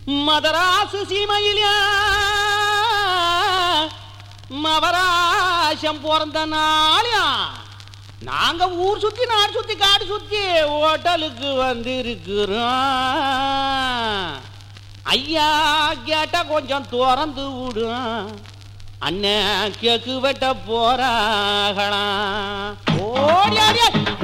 மதராசு சீமையிலே மவராசம் பிறந்த நாளியா நாங்க ஊர் சுத்தி நாடு சுத்தி காடு சுத்தி ஹோட்டலுக்கு வந்திருக்கிறோம் ஐயா கேட்டா கொஞ்சம் திறந்து விடும் அண்ணன் கேக்கு வெட்ட போறாகலாம் ஓடியாடியா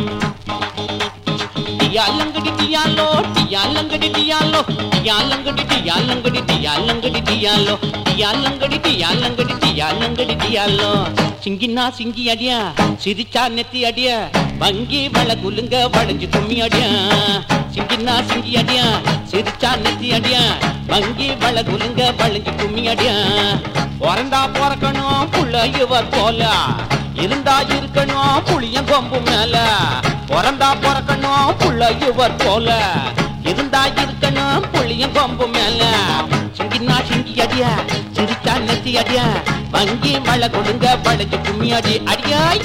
டியாலங்கடி டியாலோ டியாலங்கடி டியாலோ டியாலங்கடி டியாலங்கடி டியாலங்கடி டியாலோ டியாலங்கடி டியாலங்கடி டியாலங்கடி டியாலோ சிங்கினா சிங்கி அடியா சிரிச்சா நெத்தி அடியா வங்கி வள குலுங்க வளைஞ்சு கும்மி அடியா சிங்கினா சிங்கி அடியா சிரிச்சா நெத்தி அடியா வங்கி வள குலுங்க வளைஞ்சு கும்மி அடியா பிறந்தா பிறக்கணும் புள்ள இவர் போல இருந்தா இருக்கணும் புளிய கொம்பு மேல பிறந்தா பிறக்கணும் புள்ள இவர் போல இருந்தா இருக்கணும் புளிய கொம்பு மேல சிங்கினா சிங்கி அடியா சிரிச்சா நெத்தி அடியா வங்கி மழை கொடுங்க படைச்சு கும்மி அடி அடியாய்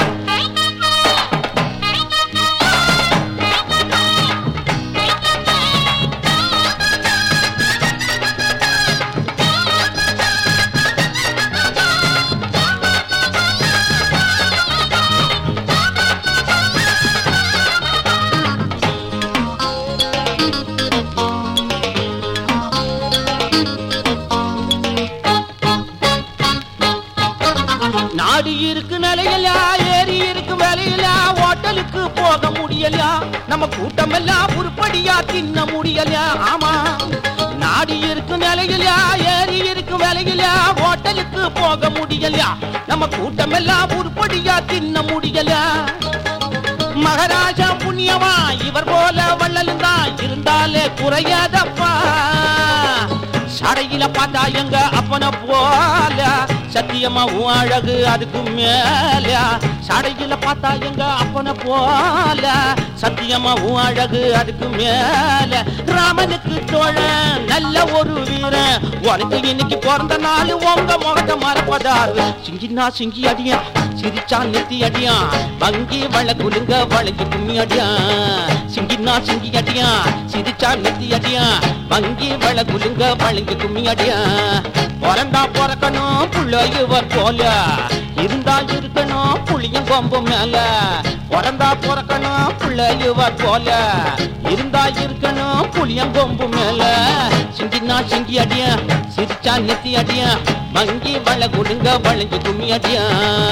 நாடு இருக்கு நிலையிலா ஏரி இருக்கு வேலையிலா ஹோட்டலுக்கு போக முடியலையா நம்ம கூட்டம் எல்லாம் உருப்படியா தின்ன முடியலையா ஆமா நாடு இருக்கு நிலையிலா ஏரி இருக்கு வேலையிலா ஹோட்டலுக்கு போக முடியலையா நம்ம கூட்டம் எல்லாம் உருப்படியா தின்ன முடியலையா மகாராஜா புண்ணியவா இவர் போல வள்ளலும் தான் இருந்தாலே குறையாதப்பா சடையில பார்த்தா எங்க அப்பன போல சத்தியமா உன் அழகு அதுக்கு மேல சடையில பார்த்தா எங்க அப்பன போல சத்தியமா உன் அழகு அதுக்கு மேல ராமனுக்கு தோழன் நல்ல ஒரு வீரன் உனக்கு இன்னைக்கு பிறந்த நாள் உங்க முகத்தை மறப்பதாரு சிங்கினா சிங்கி அடியா சிரிச்சா நெத்தி அடியா வங்கி வள குலுங்க வளைஞ்சு கும்மி அடியா சிங்கினா சிங்கி அடியா சிரிச்சா நெத்தி அடியா வங்கி வள குலுங்க வளைஞ்சு கும்மி அடியா பிறந்தா பிறக்கணும் புள்ள இவர் போல இருந்தா இருக்கணும் புளியும் கொம்பு மேல பிறந்தா பிறக்கணும் புள்ள இவர் போல இருந்தா இருக்கணும் புளியம் கொம்பு மேல சிங்கினா சிங்கி அடியா சிரிச்சா நெத்தி அடியா வங்கி வள குலுங்க வளைஞ்சு கும்மி அடியா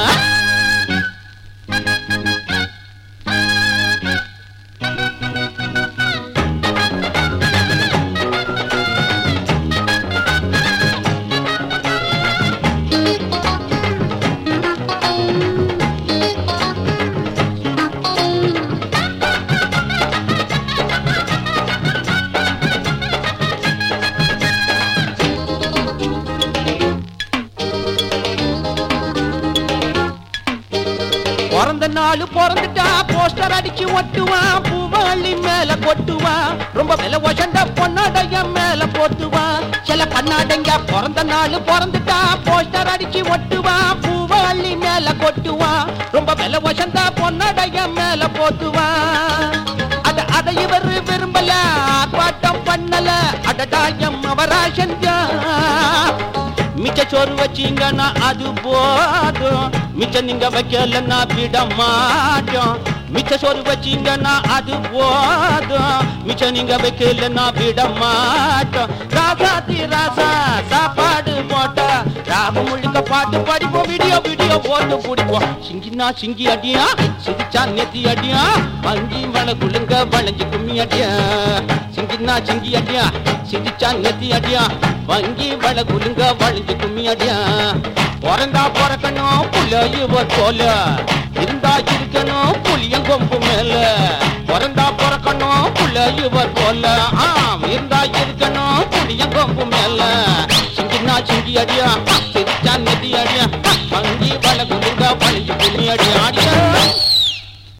பிறந்த நாள் பிறந்துட்டா போஸ்டர் அடிச்சு ஒட்டுவான் பூவாளி மேல கொட்டுவான் ரொம்ப விலை ஒசண்ட பொன்னாடைய மேல போட்டுவான் சில கண்ணாடைங்க பிறந்த நாள் பிறந்துட்டா போஸ்டர் அடிச்சு ஒட்டுவான் பூவாளி மேல கொட்டுவான் ரொம்ப விலை ஒசந்த பொன்னாடைய மேல போட்டுவான் அத அதை இவர் விரும்பல ஆர்ப்பாட்டம் பண்ணல அடடாயம் அவராசன் மிச்ச சோறு வச்சீங்கன்னா அது போதும் மிச்ச நீங்க வைக்கலன்னா விட மாட்டோம் மிச்ச சோறு வச்சீங்கன்னா அது போதும் மிச்ச நீங்க வைக்கலன்னா விட மாட்டோம் ராசாத்தி ராசா சாப்பாடு போட்டா ராகு முழுக்க பாட்டு படிப்போம் வீடியோ வீடியோ போட்டு பிடிப்போம் சிங்கினா சிங்கி அடியா சிரிச்சா நெத்தி அடியா வங்கி வள குழுங்க வளைஞ்சு கும்மி அடியா சிங்கினா சிங்கி அடியா சிரிச்சா நெத்தி அடியா வங்கி வள குலுங்க வளைஞ்சு கும்மி அடியா பிறந்தா பிறக்கணும் புள்ள இவர் போல இருந்தா இருக்கணும் புளியம் கொம்பு மேல பிறந்தா பிறக்கணும் புள்ள இவர் போல ஆம் இருந்தா இருக்கணும் புளியம் கொம்பு மேல சிங்கினா சிங்கி அடியா சிரிச்சா நெத்தி அடியா வங்கி வள குலுங்க வளைஞ்சு கும்மி அடியா அடியா